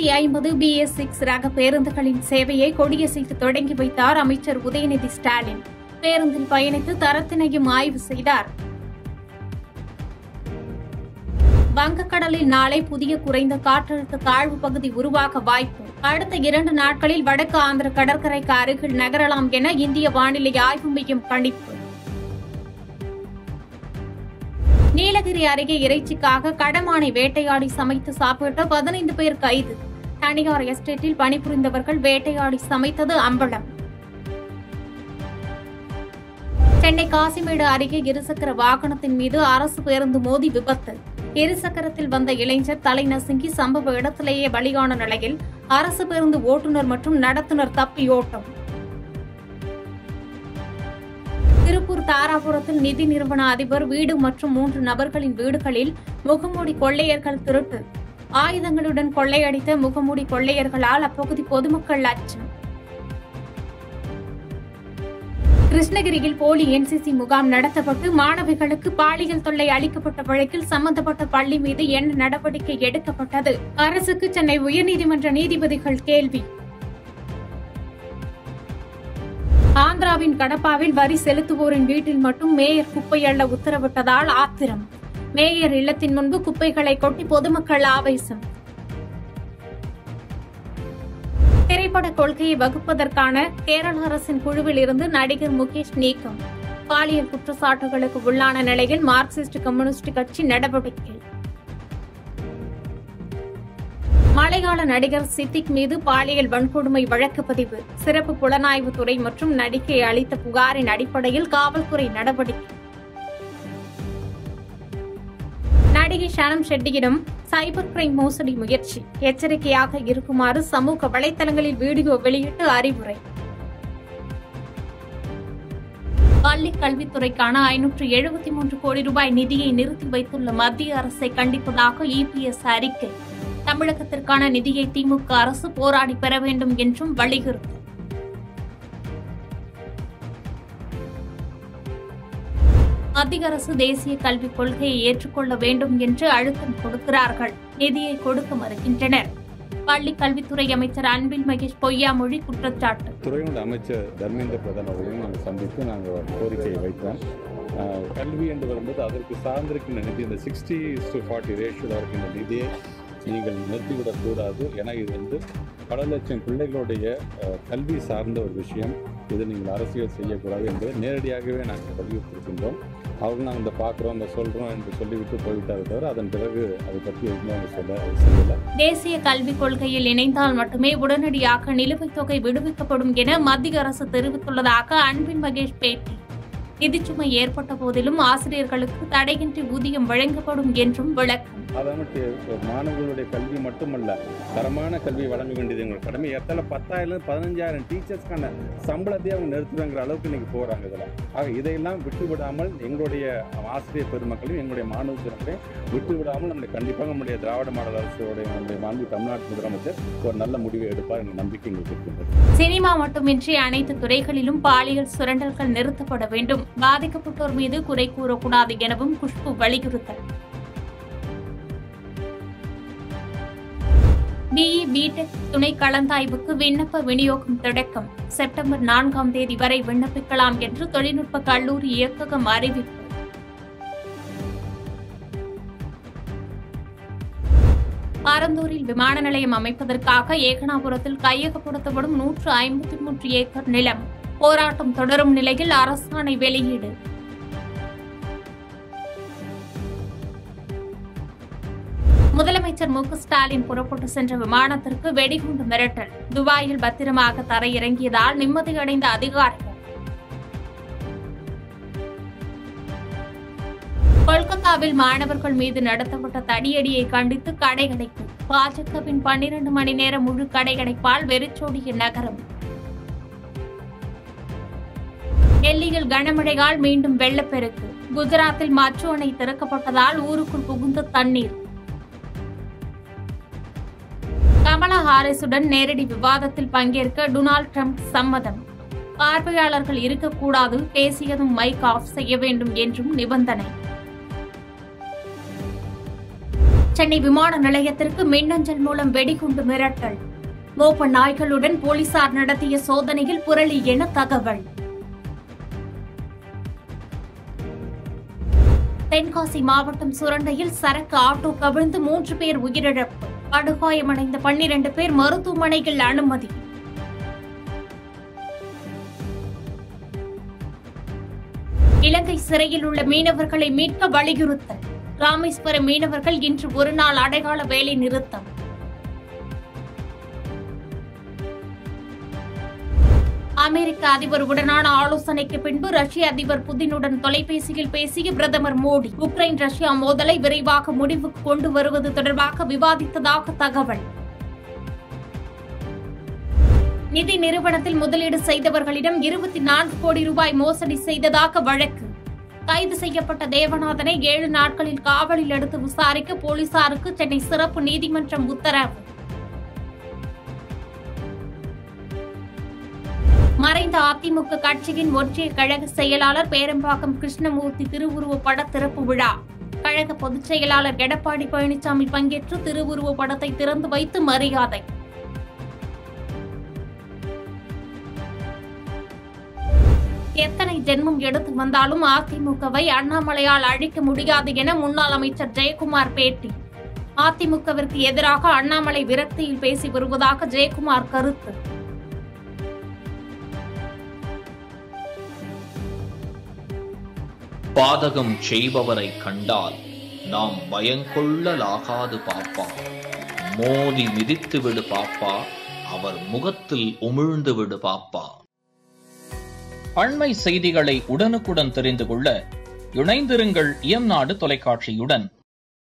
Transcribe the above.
ஐம்பது BS six ரக பேருந்துகளின் சேவையை கொடியசைத்து தொடங்கி வைத்தார் அமைச்சர் உதயநிதி ஸ்டாலின் பேருந்தில் பயணித்து தரத்தினையும் ஆய்வு செய்தார் வங்கக்கடலில் நாளை புதிய குறைந்த காற்றழுத்த தாழ்வு பகுதி உருவாக வாய்ப்பு அடுத்த இரண்டு நாட்களில் வடக்கு ஆந்திர கடற்கரைக்கு அருகில் நகரலாம் என இந்திய வானிலை ஆய்வு மையம் கணிப்பு நீலகிரி அருகே இறைச்சிக்காக கடமானை வேட்டையாடி சமைத்து சாப்பிட்ட பதினைந்து பேர் கைது தனியார் எஸ்டேட்டில் பணிபுரிந்தவர்கள் வேட்டையாடி சமைத்தது அம்பலம் சென்னை காசிமேடு அருகே இருசக்கர வாகனத்தின் மீது அரசு பேருந்து மோதி விபத்து இருசக்கரத்தில் வந்த இளைஞர் தலை நசுங்கி சம்பவ இடத்திலேயே பலியான நிலையில் அரசு பேருந்து ஓட்டுநர் மற்றும் நடத்துனர் தப்பியோட்டம் திருப்பூர் தாராபுரத்தில் நிதி நிறுவன அதிபர் வீடு மற்றும் மூன்று நபர்களின் வீடுகளில் முகமூடி கொள்ளையர்கள் திருட்டு ஆயுதங்களுடன் கொள்ளையடித்த முகமூடி கொள்ளையர்களால் அப்பகுதி பொதுமக்கள் அச்சம் கிருஷ்ணகிரியில் போலி என்சிசி முகாம் நடத்தப்பட்டு மாணவிகளுக்கு பாலியல் தொல்லை அளிக்கப்பட்ட வழக்கில் சம்பந்தப்பட்ட பள்ளி மீது என்ன நடவடிக்கை எடுக்கப்பட்டது அரசுக்கு சென்னை உயர்நீதிமன்ற நீதிபதிகள் கேள்வி ஆந்திராவின் கடப்பாவில் வரி செலுத்துவோரின் வீட்டில் மட்டும் மேயர் குப்பை அள்ள உத்தரவிட்டதால் ஆத்திரம் மேயர் இல்லத்தின் முன்பு குப்பைகளை கொட்டி பொதுமக்கள் ஆவேசம் திரைப்பட கொள்கையை வகுப்பதற்கான கேரள அரசின் குழுவில் இருந்து நடிகர் முகேஷ் நீக்கம் பாலியல் குற்றச்சாட்டுகளுக்கு உள்ளான நிலையில் மார்க்சிஸ்ட் கம்யூனிஸ்ட் கட்சி நடவடிக்கை மலையாள நடிகர் சித்திக் மீது பாலியல் வன்கொடுமை வழக்கு பதிவு சிறப்பு புலனாய்வு துறை மற்றும் நடிகை அளித்த புகாரின் அடிப்படையில் காவல்துறை நடவடிக்கை நடிகை ஷானம் ஷெட்டியிடம் சைபர் கிரைம் மோசடி முயற்சி எச்சரிக்கையாக இருக்குமாறு சமூக வலைதளங்களில் வீடியோ வெளியிட்டு அறிவுரை பள்ளி கல்வித்துறைக்கான ஐநூற்று எழுபத்தி மூன்று கோடி ரூபாய் நிதியை நிறுத்தி வைத்துள்ள மத்திய அரசை கண்டிப்பதாக இபிஎஸ் அறிக்கை தமிழகத்திற்கான நிதியை திமுக அரசு போராடி பெற வேண்டும் என்றும் வலியுறுத்தல் மத்திய அரசு தேசிய கல்விக் கொள்கையை ஏற்றுக்கொள்ள வேண்டும் என்று அழுத்தம் கொடுக்கிறார்கள் நிதியை கொடுக்க மறுக்கின்றனர் பள்ளி கல்வித்துறை அமைச்சர் அன்பில் மகேஷ் பொய்யாமொழி குற்றச்சாட்டு துறையினுடைய அமைச்சர் தர்மேந்திர பிரதான் அவர்களையும் நாங்கள் சந்தித்து நாங்கள் கோரிக்கையை வைத்தோம் ஆஹ் கல்வி என்று வரும்போது அதற்கு சார்ந்திருக்கின்ற நிதி இந்த சிக்ஸ்டி டு ஃபார்ட்டி ரேஷியோவில் இருக்கின்ற நிதியை நீங்கள் நிறுத்திவிடக்கூடாது ஏன்னா இது வந்து பல லட்சம் பிள்ளைகளுடைய ஆஹ், கல்வி சார்ந்த ஒரு விஷயம் இது நீங்கள் அரசியல் செய்யக்கூடாது என்பதை நேரடியாகவே நாங்கள் வலியுறுத்திருக்கின்றோம் அவங்க நாங்கள் இந்த பார்க்குறோம் இந்த சொல்கிறோம் என்று சொல்லிவிட்டு போய்விட்டாரே தவிர அதன் பிறகு அதை பற்றி எதுவுமே அவங்க சொல்ல செய்யலை தேசிய கல்விக் கொள்கையில் இணைந்தால் மட்டுமே உடனடியாக நிலுவைத் தொகை விடுவிக்கப்படும் என மத்திய அரசு தெரிவித்துள்ளதாக அன்பில் மகேஷ் பேட்டி நிதிச்சுமை ஏற்பட்ட போதிலும் ஆசிரியர்களுக்கு தடையின்றி ஊதியம் வழங்கப்படும் என்றும் விளக்கம் அதை மட்டும் மாணவர்களுடைய கல்வி மட்டுமல்ல தரமான கல்வி வழங்க வேண்டியது எங்களோட கடமை எத்தனை பத்தாயிரம் பதினஞ்சாயிரம் டீச்சர்ஸ்க்கான சம்பளத்தையே அவங்க நிறுத்துவேங்கிற அளவுக்கு இன்னைக்கு போகிறாங்க இதில் ஆக இதையெல்லாம் விட்டு விடாமல் எங்களுடைய ஆசிரியர் பெருமக்களையும் எங்களுடைய மாணவ தினத்தையும் விட்டு விடாமல் நம்முடைய கண்டிப்பாக நம்முடைய திராவிட மாடல் அரசோடைய நம்முடைய மாண்பு தமிழ்நாட்டு முதலமைச்சர் ஒரு நல்ல முடிவை எடுப்பார் என்ற நம்பிக்கை எங்களுக்கு இருக்கின்றது சினிமா மட்டுமின்றி அனைத்து துறைகளிலும் பாலியல் சுரண்டல்கள் நிறுத்தப்பட வேண்டும் பாதிக்கப்பட்டோர் மீது குறை கூறக்கூடாது எனவும் குஷ்பு வலியுறுத்தல் பிஇ பிடெக் துணை கலந்தாய்வுக்கு விண்ணப்ப விநியோகம் தொடக்கம் செப்டம்பர் நான்காம் தேதி வரை விண்ணப்பிக்கலாம் என்று தொழில்நுட்ப கல்லூரி இயக்ககம் அறிவிப்பு பரந்தூரில் விமான நிலையம் அமைப்பதற்காக ஏகனாபுரத்தில் கையகப்படுத்தப்படும் நூற்று ஐம்பத்தி மூன்று ஏக்கர் நிலம் போராட்டம் தொடரும் நிலையில் அரசாணை வெளியீடு முதலமைச்சர் மு க ஸ்டாலின் புறப்பட்டு சென்ற விமானத்திற்கு வெடிகுண்டு மிரட்டல் துபாயில் பத்திரமாக தரையிறங்கியதால் நிம்மதியடைந்த அதிகாரிகள் கொல்கத்தாவில் மாணவர்கள் மீது நடத்தப்பட்ட தடியடியை கண்டித்து கடையடைப்பு பாஜகவின் பன்னிரண்டு மணி நேர முழு கடையடைப்பால் வெறிச்சோடிய நகரம் டெல்லியில் கனமழையால் மீண்டும் வெள்ளப்பெருக்கு குஜராத்தில் மற்ற அணை திறக்கப்பட்டதால் ஊருக்குள் புகுந்த தண்ணீர் கமலா ஹாரிஸுடன் நேரடி விவாதத்தில் பங்கேற்க டொனால்ட் ட்ரம்ப் சம்மதம் பார்வையாளர்கள் இருக்கக்கூடாது பேசியதும் மைக் ஆஃப் செய்ய வேண்டும் என்றும் நிபந்தனை சென்னை விமான நிலையத்திற்கு மின்னஞ்சல் மூலம் வெடிகுண்டு மிரட்டல் மோப்ப நாய்களுடன் போலீசார் நடத்திய சோதனையில் புரளி என தகவல் தென்காசி மாவட்டம் சுரண்டையில் சரக்கு ஆட்டோ கவிழ்ந்து மூன்று பேர் உயிரிழப்பு படுகாயமடைந்த பன்னிரண்டு பேர் மருத்துவமனையில் அனுமதி இலங்கை சிறையில் உள்ள மீனவர்களை மீட்க வலியுறுத்தல் ராமேஸ்வரம் மீனவர்கள் இன்று ஒருநாள் அடையாள வேலை நிறுத்தம் அமெரிக்க அதிபருடனான ஆலோசனைக்கு பின்பு ரஷ்ய அதிபர் புதினுடன் தொலைபேசியில் பேசிய பிரதமர் மோடி உக்ரைன் ரஷ்யா மோதலை விரைவாக முடிவுக்கு கொண்டு வருவது தொடர்பாக விவாதித்ததாக தகவல் நிதி நிறுவனத்தில் முதலீடு செய்தவர்களிடம் இருபத்தி நான்கு கோடி ரூபாய் மோசடி செய்ததாக வழக்கு கைது செய்யப்பட்ட தேவநாதனை ஏழு நாட்களில் காவலில் எடுத்து விசாரிக்க போலீசாருக்கு சென்னை சிறப்பு நீதிமன்றம் உத்தரவு மறைந்த அதிமுக கட்சியின் ஒன்றிய கழக செயலாளர் பேரம்பாக்கம் கிருஷ்ணமூர்த்தி திருவுருவ பட திறப்பு விழா கழக பொதுச் செயலாளர் எடப்பாடி பழனிசாமி பங்கேற்று திருவுருவ படத்தை திறந்து வைத்து மரியாதை எத்தனை ஜென்மம் எடுத்து வந்தாலும் அதிமுகவை அண்ணாமலையால் அழிக்க முடியாது என முன்னாள் அமைச்சர் ஜெயக்குமார் பேட்டி அதிமுகவிற்கு எதிராக அண்ணாமலை விரக்தியில் பேசி வருவதாக ஜெயக்குமார் கருத்து பாதகம் செய்பவரை கண்டால் நாம் பயங்கொள்ளலாகாது பாப்பா மோதி மிதித்து விடு பாப்பா அவர் முகத்தில் உமிழ்ந்து விடு பாப்பா அண்மை செய்திகளை உடனுக்குடன் தெரிந்து கொள்ள இணைந்திருங்கள் இயம்நாடு தொலைக்காட்சியுடன்